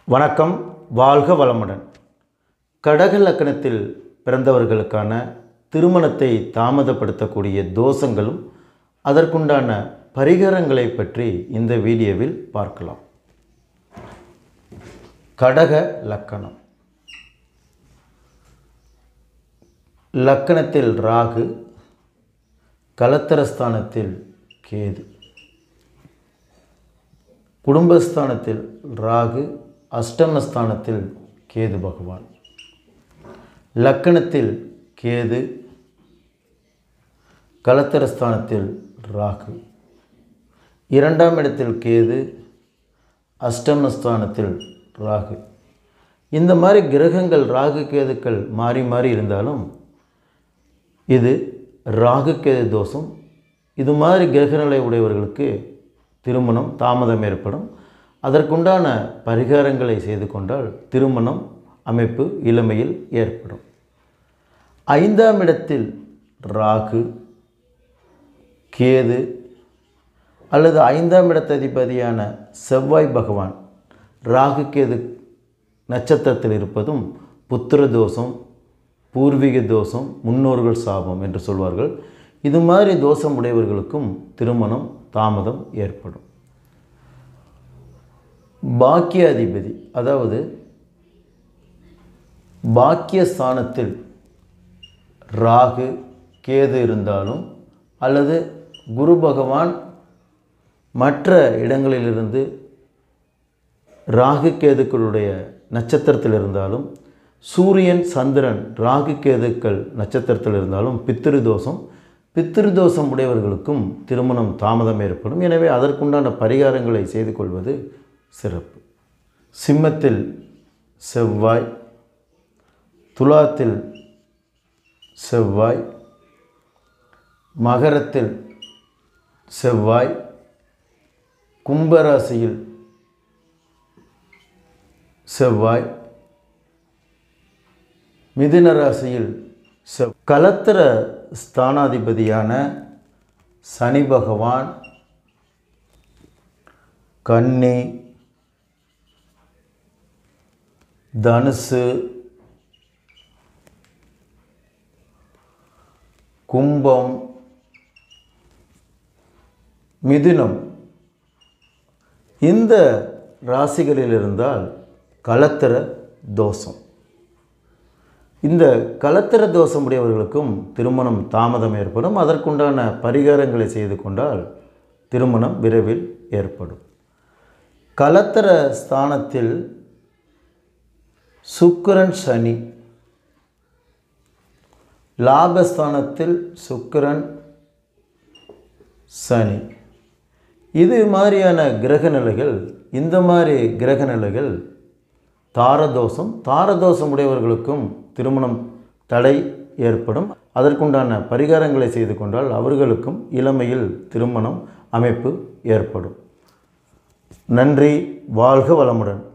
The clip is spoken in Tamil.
வணக்கம் வாழ்க வளமுடன் கடக லக்கணத்தில் பிறந்தவர்களுக்கான திருமணத்தை தாமதப்படுத்தக்கூடிய தோஷங்களும் அதற்குண்டான பரிகாரங்களை பற்றி இந்த வீடியோவில் பார்க்கலாம் கடக லக்கணம் லக்கணத்தில் ராகு கலத்தரஸ்தானத்தில் கேது குடும்பஸ்தானத்தில் ராகு அஷ்டமஸ்தானத்தில் கேது பகவான் லக்கணத்தில் கேது கலத்தரஸ்தானத்தில் ராகு இரண்டாம் இடத்தில் கேது அஷ்டமஸ்தானத்தில் ராகு இந்த மாதிரி கிரகங்கள் ராகு கேதுக்கள் மாறி மாறி இருந்தாலும் இது ராகு கேது தோஷம் இது மாதிரி கிரகநிலை உடையவர்களுக்கு திருமணம் தாமதம் ஏற்படும் அதற்குண்டான பரிகாரங்களை செய்து கொண்டால் திருமணம் அமைப்பு இளமையில் ஏற்படும் ஐந்தாம் இடத்தில் ராகு கேது அல்லது ஐந்தாம் இடத்ததிபதியான செவ்வாய் பகவான் ராகு கேது நட்சத்திரத்தில் இருப்பதும் புத்திர தோஷம் பூர்வீக தோஷம் முன்னோர்கள் சாபம் என்று சொல்வார்கள் இது மாதிரி தோஷம் உடையவர்களுக்கும் திருமணம் தாமதம் ஏற்படும் பாக்கியாதிபதி அதாவது பாக்கியஸ்தானத்தில் ராகு கேது இருந்தாலும் அல்லது குரு பகவான் மற்ற இடங்களிலிருந்து ராகு கேதுக்களுடைய நட்சத்திரத்தில் இருந்தாலும் சூரியன் சந்திரன் ராகு கேதுக்கள் நட்சத்திரத்தில் இருந்தாலும் பித்திரு தோஷம் பித்திரு தோஷம் உடையவர்களுக்கும் திருமணம் தாமதம் ஏற்படும் எனவே அதற்குண்டான பரிகாரங்களை செய்து கொள்வது சிறப்பு சிம்மத்தில் செவ்வாய் துலாத்தில் செவ்வாய் மகரத்தில் செவ்வாய் கும்பராசியில் செவ்வாய் மிதுன ராசியில் செவ் கலத்திர ஸ்தானாதிபதியான சனி பகவான் கன்னி தனுசு கும்பம் மிதுனம் இந்த ராசிகளில் இருந்தால் கலத்திர தோஷம் இந்த கலத்திர தோஷம் உடையவர்களுக்கும் திருமணம் தாமதம் ஏற்படும் அதற்குண்டான பரிகாரங்களை செய்து கொண்டால் திருமணம் விரைவில் ஏற்படும் கலத்திர ஸ்தானத்தில் சுக்கிரன் சனி லாபஸ்தானத்தில் சுக்கிரன் சனி இது மாதிரியான கிரக நிலைகள் இந்த மாதிரி கிரக நிலைகள் தாரதோஷம் தாரதோஷம் உடையவர்களுக்கும் திருமணம் தடை ஏற்படும் அதற்குண்டான பரிகாரங்களை செய்து கொண்டால் அவர்களுக்கும் இளமையில் திருமணம் அமைப்பு ஏற்படும் நன்றி வாழ்க வளமுடன்